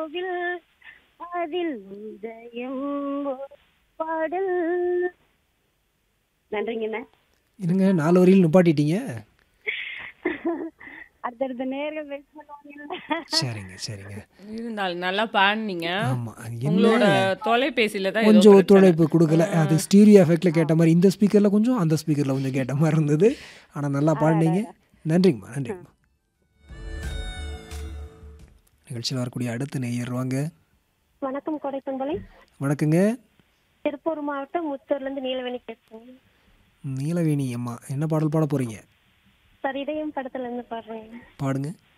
கோவில் அதில் உதயம் ஒரு பாடல் நன்றிங்கண்ணா என்னங்க நாலு வரியில் நிப்பாட்டிட்டீங்க அடுத்தடுத்த நேரம் வெயிட் பண்ணுவாங்கல்ல சரிங்க சரிங்க இருந்தாலும் நல்லா பாடுனீங்க ஆமாம் என்ன உங்களோட தொலைபேசியில தான் ஏதோ கொஞ்சம் பிரச்சனை. ஒத்துழைப்பு கொடுக்கல அது ஸ்டீரியோ எஃபெக்டில் கேட்ட மாதிரி இந்த ஸ்பீக்கரில் கொஞ்சம் அந்த ஸ்பீக்கரில் கொஞ்சம் கேட்ட மாதிரி இருந்தது ஆனால் நல்லா பாடினீங்க நன்றிங்கம்மா நன்றிங்கம்மா நிகழ்ச்சியில் வரக்கூடிய அடுத்த நேயர் வாங்க வணக்கம் கொடைப்பண்பலை வணக்கங்க திருப்பூர் மாவட்டம் முத்தூர்ல இருந்து நீலவேணி பேசுறேன் நீலவேணி அம்மா என்ன பாடல் பாட போகிறீங்க சார் இதயம் படத்துல இருந்து பாடுறேன் பாடுங்க